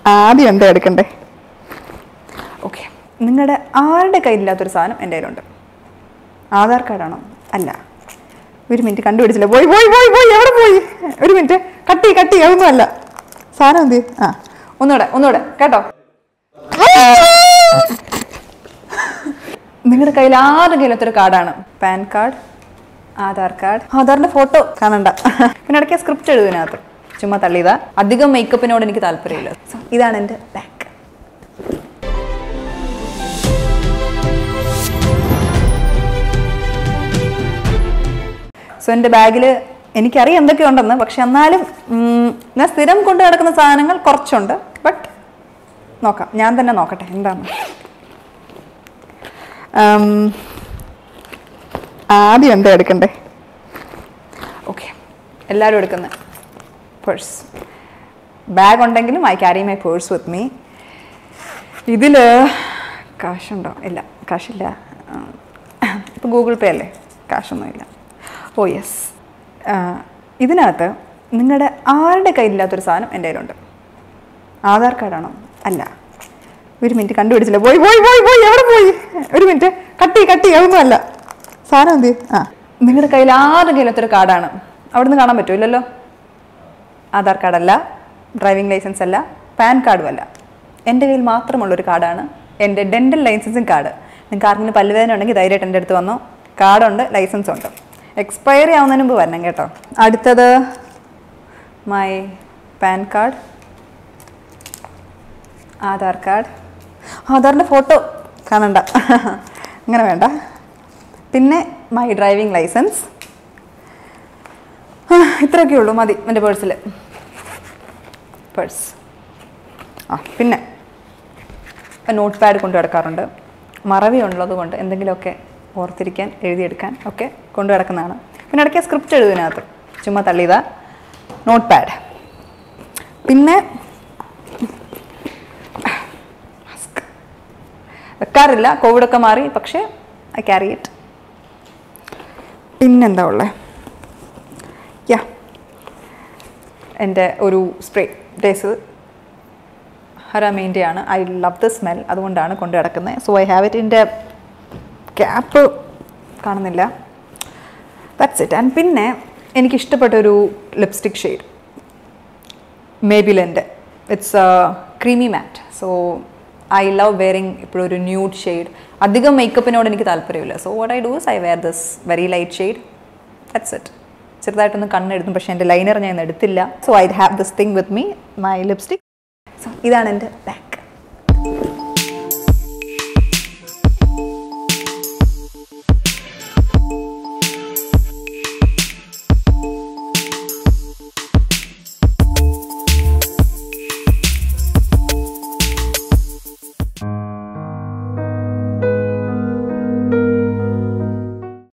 ആദ്യം എന്താ എടുക്കണ്ടേ ഓക്കെ നിങ്ങളുടെ ആരുടെ കയ്യിലില്ലാത്തൊരു സാധനം എൻ്റെ കയ്യിലുണ്ട് ആധാർ കാർഡാണോ അല്ല ഒരു മിനിറ്റ് കണ്ടുപിടിച്ചില്ല പോയി പോയി പോയി പോയി എവിടെ പോയി ഒരു മിനിറ്റ് കട്ടി കട്ടി അതൊന്നും അല്ല സാധനം എന്ത് ആ ഒന്നുകൂടെ ഒന്നുകൂടെ കേട്ടോ നിങ്ങളുടെ കയ്യിൽ ആരുടെ കയ്യിലത്തൊരു കാർഡാണ് പാൻ കാർഡ് ആധാർ കാർഡ് ആധാറിന്റെ ഫോട്ടോ കാണണ്ട പിന്നെ ഇടയ്ക്ക് സ്ക്രിപ്റ്റ് എഴുതിനകത്ത് ചുമ്മാ തള്ളിയതാ അധികം മേക്കപ്പിനോട് എനിക്ക് താല്പര്യമില്ല So, ഇതാണ് എൻ്റെ ബാഗ് സോ എൻ്റെ ബാഗിൽ എനിക്കറിയാം എന്തൊക്കെയുണ്ടെന്ന് പക്ഷെ എന്നാലും ഉം, ഞാൻ സ്ഥിരം കൊണ്ട് നടക്കുന്ന സാധനങ്ങൾ കുറച്ചുണ്ട് ബട്ട് നോക്കാം ഞാൻ തന്നെ നോക്കട്ടെ എന്താണ് ഉം, ആദ്യം എന്താ എടുക്കണ്ടേ ഓക്കെ എല്ലാവരും എടുക്കുന്ന പേഴ്സ് ബാഗ് ഉണ്ടെങ്കിലും I carry my purse with me ഇതിൽ കാശുണ്ടോ ഇല്ല കാശില്ല ഇപ്പോൾ ഗൂഗിൾ പേ അല്ലേ കാശൊന്നുമില്ല ഓ യെസ് ഇതിനകത്ത് നിങ്ങളുടെ ആരുടെ കയ്യിലില്ലാത്തൊരു സാധനം എൻ്റെ കയ്യിലുണ്ട് ആധാർ കാർഡാണോ അല്ല ഒരു മിനിറ്റ് കണ്ടുപിടിച്ചില്ല പോയി പോയി പോയി പോയി എവിടെ പോയി ഒരു മിനിറ്റ് കട്ടി കട്ടി അതൊന്നും അല്ല സാധനം എന്ത് ആ നിങ്ങളുടെ കയ്യിൽ ആരുടെ കയ്യിലത്തൊരു കാർഡാണ് അവിടുന്ന് കാണാൻ പറ്റുമല്ലോ ആധാർ കാർഡല്ല ഡ്രൈവിംഗ് ലൈസൻസ് അല്ല പാൻ കാർഡും അല്ല എൻ്റെ കയ്യിൽ മാത്രമുള്ളൊരു കാർഡാണ് എൻ്റെ ഡെൻ്റൽ ലൈസൻസും കാർഡ് നിങ്ങൾക്ക് ആർക്കെങ്കിലും പല്ലുവേദന ഉണ്ടെങ്കിൽ ധൈര്യമായിട്ട് എൻ്റെ അടുത്ത് വന്നോ കാർഡുണ്ട് ലൈസൻസ് ഉണ്ട് എക്സ്പയറി ആവുന്നതിന് മുമ്പ് വരണം കേട്ടോ അടുത്തത് my PAN card Aadhaar card ആധാറിൻ്റെ ഫോട്ടോ കാണണ്ട അങ്ങനെ വേണ്ട പിന്നെ മൈ ഡ്രൈവിംഗ് ലൈസൻസ് ഇത്രയൊക്കെ ഉള്ളൂ മതി എൻ്റെ പേഴ്സിൽ പേഴ്സ് ആ പിന്നെ നോട്ട് പാഡ് കൊണ്ടു കിടക്കാറുണ്ട് മറവി ഉള്ളത് കൊണ്ട് എന്തെങ്കിലുമൊക്കെ ഓർത്തിരിക്കാൻ എഴുതിയെടുക്കാൻ ഒക്കെ കൊണ്ടു കിടക്കുന്നതാണ് പിന്നെ ഇടയ്ക്ക് സ്ക്രിപ്റ്റ് എഴുതുന്നതിനകത്ത് ചുമ്മാ തള്ളിയതാ നോട്ട് പാഡ് പിന്നെ മാസ്ക് വെക്കാറില്ല കോവിഡൊക്കെ മാറി പക്ഷേ ഐ ക്യാരി ഇറ്റ് പിന്നെന്താ ഉള്ളത് യാ എൻ്റെ ഒരു സ്പ്രേ ഡേസ് ഹരാമീൻ്റെ ആണ് ഐ ലവ് ദ സ്മെൽ അതുകൊണ്ടാണ് കൊണ്ടു കിടക്കുന്നത് സോ ഐ ഹാവ് ഇറ്റ് ഇൻ്റെ ക്യാപ്പ് കാണുന്നില്ല ദാറ്റ്സ് ഇറ്റ് ആൻഡ് പിന്നെ എനിക്കിഷ്ടപ്പെട്ട ഒരു ലിപ്സ്റ്റിക് ഷെയ്ഡ് മേബിലെൻ്റെ it's creamy matte so I love wearing ഇപ്പോഴൊരു ഒരു ന്യൂഡ് ഷെയ്ഡ് അധികം മേക്കപ്പിനോട് എനിക്ക് താല്പര്യമില്ല so what I does I wear this very light shade that's it ചെറുതായിട്ടൊന്ന് കണ്ണെഴുതും പക്ഷേ എൻ്റെ ലൈനർ ഞാൻ ഇന്ന് എടുത്തില്ല so I have this thing with me my lipstick so ഇതാണ് എൻ്റെ ബാഗ്